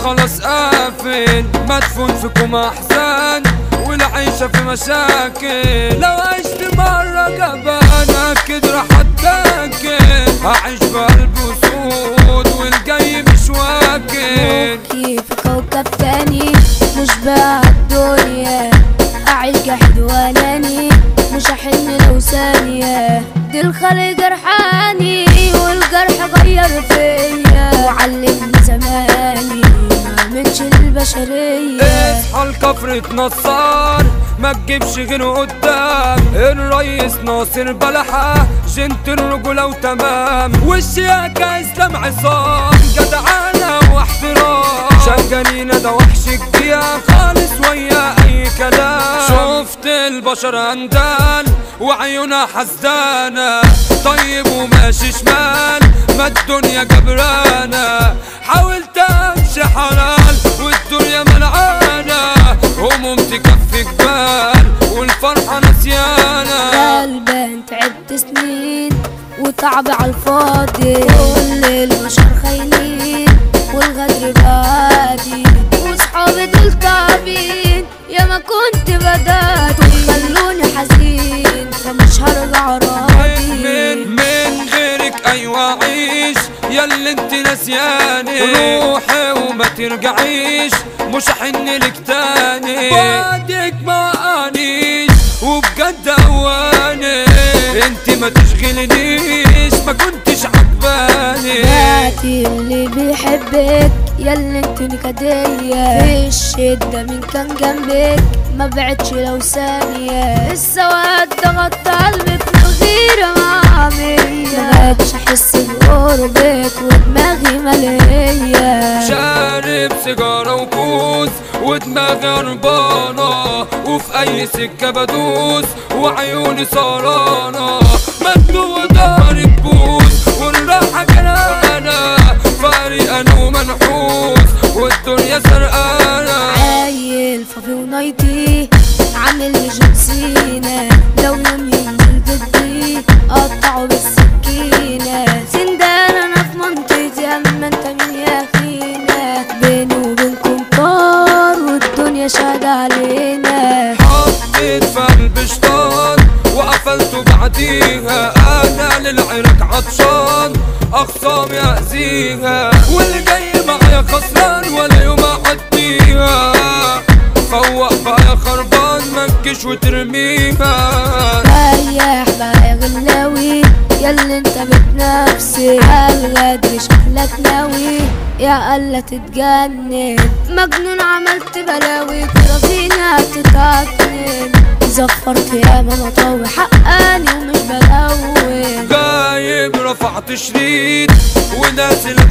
خلاص قافل مدفون فيكم احزان والعيشة في مشاكل لو عشت مرة جبان اكيد راح اتاكل هعيش بقلب اسود والجاي مش واكل مخي في كوكب تاني مش بقى الدنيا أعيش جحد واناني مش هحن لو ثانية دي الخلق جرحاني والجرح غير فيا وعلمني زماني ما منش البشرية اصحى الكفر اتنصر ما تجيبش غير قدام الريس ناصر بلحة جنت الرجولة وتمام والشياكة اسلام عصام جدعانة واحترام شغالين ده وحش الجيا خالص ويا اي كلام شفت البشر اندال وعيونها حزانة طيب وماشي شمال ما الدنيا جبرانة حاولت امشي حلال والدنيا منعانة هموم تكفي جبال والفرحة نسيانة غلبان تعبت سنين وتعب على الفاضي كل البشر خاينين والغدر بادي وصحابي دول تعبين يا ما كنت بدات وخلوني حزين فمش هرجع راضي من من غيرك ايوه عيش ياللي انت نسياني روحي وما ترجعيش مش هحن لك تاني بعدك ما انيش وبجد اواني انت ما تشغلنيش ما كنتش عجباني باتي اللي بيحبك ياللي انت نكدية في الشدة مين كان جنبك ما بعدش لو ثانية السواد ضغط قلبك من غير ما عمية ما بقتش احس بقربك ودماغي ملية شارب سيجارة وكوز ودماغي هربانة وفي أي سكة بدوس وعيوني سهرانة مجنون ضهري تبوس والراحة جنانة فارقان ومنحوس والدنيا سرقانة عايل فافي ونايتي عامل لي جنسينة لو يوم ينزل ضدي قطعه بالسكينة سندان انا في منطقتي اما انت مين يا اخينا بيني وبينكم طار والدنيا شهادة علينا حطيت في قلب شطان وقفلته بعديها انا للعرق عطشان اخصامي اذيها واللي جاي معايا خسران ولا يوم اعديها فوق بقى يا خربان منكش وترميها ريح بقى يا غلاوي ياللي انت بتنافسي عالغدر شكلك ناوي يا قلة تتجنن مجنون عملت بلاوي كده فينا تتعكنن زفرت يا ماما طوي حقاني ومش بلون جايب رفعت شريط وناس اللي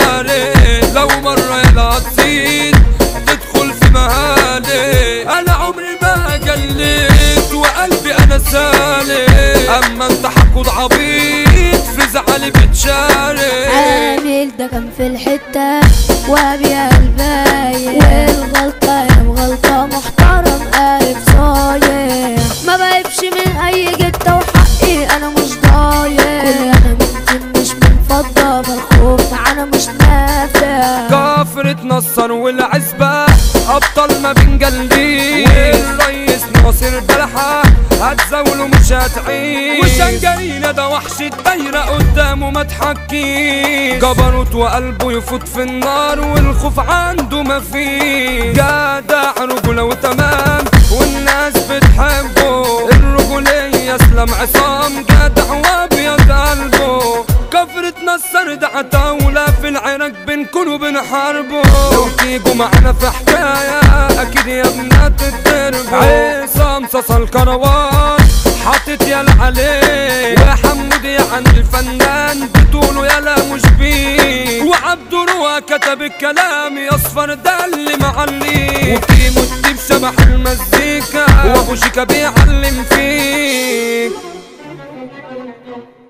تعارف لو مرة يلا تزيد تدخل في مهالي انا عمري ما قلت وقلبي انا سالي اما انت حقود عبيط في زعلي بتشارك عامل ده كان في الحتة وابيع البايع والغلطة يا مغلطة محترم قارب صايع ما بقيبش من اي جتة وحقي انا مش ضايع كل انا ممكن مش من فضة فالخوف معانا مش نافع كافر اتنصر والعزبة أبطال ما بين قلبي والريس ناصر بلحة هتزاوله مش هتعيش وشنجرينا ده وحش الدايرة قدامه ما تحكيش جبروت وقلبه يفوت في النار والخوف عنده ما فيه جدع رجولة وتمام والناس بتحبه الرجولية اسلام عصام جدع وابيض قلبه كفرة نصر ده عتاولة في العراق بنكون وبنحاربه لو تيجوا معانا في حكاية أكيد يا بنات الدرب عصام صاصا الكروان حاطط يالا عليه وحمود يعني الفنان بتقولوا يالا مش بيه وعبد روى كتب الكلام يا اصفر ده اللي معليه وكيمو الديب شبح المزيكا وابو شيكا بيعلم فيه